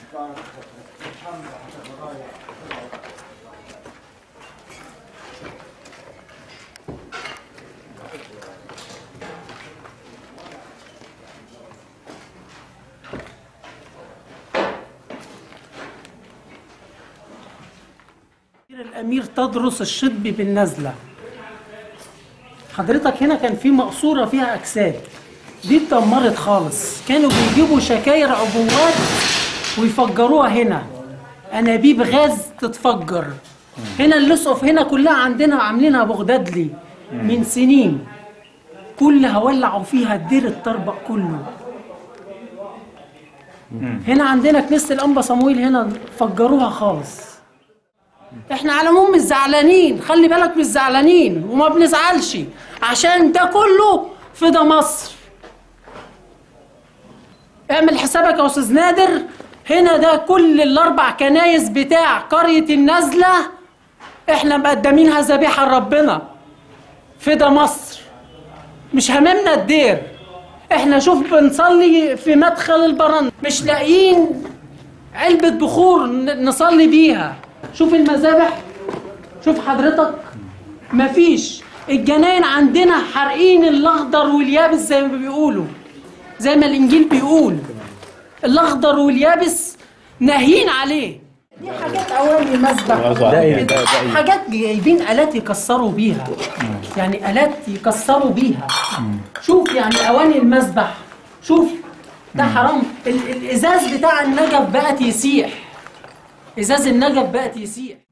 الأمير تدرس الشطب بالنزلة حضرتك هنا كان في مقصورة فيها أجساد دي اتدمرت خالص كانوا بيجيبوا شكاير عبوات ويفجروها هنا أنابيب غاز تتفجر هنا الاسقف هنا كلها عندنا عاملينها بغدادلي من سنين كلها ولعوا فيها الدير الطربق كله هنا عندنا كنيسة الأنبا صمويل هنا فجروها خالص احنا على العموم مش زعلانين خلي بالك مش زعلانين وما بنزعلش عشان ده كله في ده مصر اعمل حسابك يا استاذ نادر هنا ده كل الاربع كنايس بتاع قرية النزلة احنا مقدمينها ذبيحة لربنا في ده مصر مش هممنا الدير احنا شوف بنصلي في مدخل البرن مش لاقيين علبة بخور ن- نصلي بيها شوف المذابح شوف حضرتك مفيش الجناين عندنا حارقين الاخضر واليابس زي ما بيقولوا زي ما الانجيل بيقول الاخضر واليابس ناهين عليه دي حاجات اواني المسبح ده إيه؟ ده- ده إيه؟ حاجات جايبين الات يكسروا بيها يعني الات يكسروا بيها شوف يعني اواني المسبح شوف ده حرام ال- الازاز بتاع النجف بقت يسيح ازاز النجف بقت يسيح